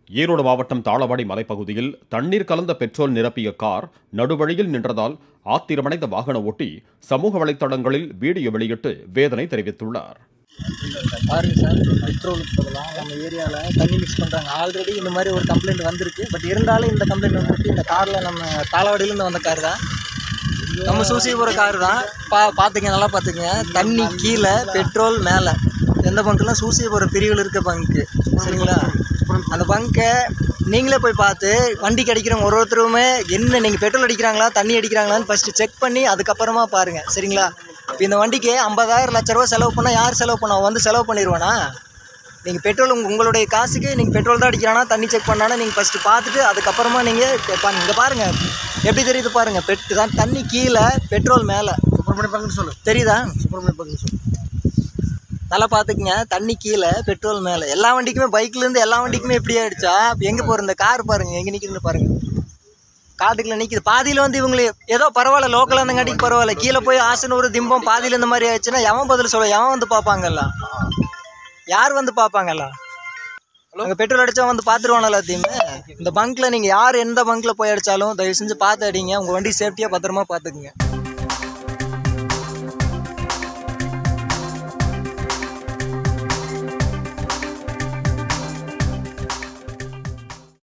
ஈரோடு மாவட்டம் தாளவாடி மலைப்பகுதியில் தண்ணீர் கலந்த பெட்ரோல் நிரப்பிய கார் நடுவழியில் நின்றதால் ஆத்திரமடைந்த வாகன ஓட்டி சமூக வலைத்தளங்களில் வீடியோ வெளியிட்டு வேதனை தெரிவித்துள்ளார் பாருங்க சார் பெட்ரோலுக்கு பதிலாக நம்ம ஏரியாவில் தண்ணி மிக்ஸ் பண்ணுறாங்க ஆல்ரெடி இந்த மாதிரி ஒரு கம்ப்ளைண்ட் வந்திருக்கு பட் இருந்தாலும் இந்த கம்ப்ளைண்ட் வந்துருக்கு இந்த காரில் நம்ம தாளவாடியிலேருந்து வந்த கார் தான் நம்ம சூசி போகிற கார் தான் பா பார்த்துங்க நல்லா பார்த்துக்குங்க தண்ணி கீழே பெட்ரோல் மேலே எந்த பங்க்குலாம் சூசி போகிற பிரிவில் இருக்க பங்க்கு சரிங்களா அந்த பங்கை நீங்களே போய் பார்த்து வண்டி கிடைக்கிறவங்க ஒரு ஒருத்தருமே என்ன நீங்கள் பெட்ரோல் அடிக்கிறாங்களா தண்ணி அடிக்கிறாங்களான்னு ஃபஸ்ட்டு செக் பண்ணி அதுக்கப்புறமா பாருங்கள் சரிங்களா இப்போ இந்த வண்டிக்கு ஐம்பதாயிரம் லட்ச ரூபா செலவு பண்ணால் யார் செலவு பண்ணா அவன் வந்து செலவு பண்ணிடுவானா நீங்கள் பெட்ரோல் உங்க உங்களுடைய காசுக்கு நீங்கள் பெட்ரோல் தான் அடிக்கிறானா தண்ணி செக் பண்ணானா நீங்கள் ஃபஸ்ட்டு பார்த்துட்டு அதுக்கப்புறமா நீங்கள் இங்கே பாருங்கள் எப்படி தெரியுது பாருங்கள் பெட் தான் தண்ணி கீழே பெட்ரோல் மேலே சுப்பிரமணிய பக்கம் சொல்லு தெரியுதா சுப்பிரமணிய பக்கம் சொல்லு நல்லா பார்த்துக்குங்க தண்ணி கீழே பெட்ரோல் மேலே எல்லா வண்டிக்குமே பைக்லேருந்து எல்லா வண்டிக்குமே இப்படி ஆயிடுச்சா இப்போ எங்கே போகிற இந்த கார் பாருங்க எங்கே நிற்குதுன்னு பாருங்க காட்டுக்குள்ள நிற்கிது பாதியில் வந்து இவங்களே ஏதோ பரவாயில்ல லோக்கலாக இருந்தங்காட்டிக்கு பரவாயில்ல கீழே போய் ஆசனூர் திம்பம் பாதியில் இந்த மாதிரி ஆயிடுச்சுன்னா எவன் பதில் சொல்ல எவன் வந்து பார்ப்பாங்கல்ல யார் வந்து பார்ப்பாங்கல்ல அங்கே பெட்ரோல் அடிச்சா வந்து பார்த்துருவானு எல்லாத்தையுமே இந்த பங்க்ல நீங்கள் யார் எந்த பங்க்ல போய் அடிச்சாலும் தயவு செஞ்சு பார்த்து அடிங்க உங்கள் வண்டி சேஃப்டியாக பத்திரமா பார்த்துக்குங்க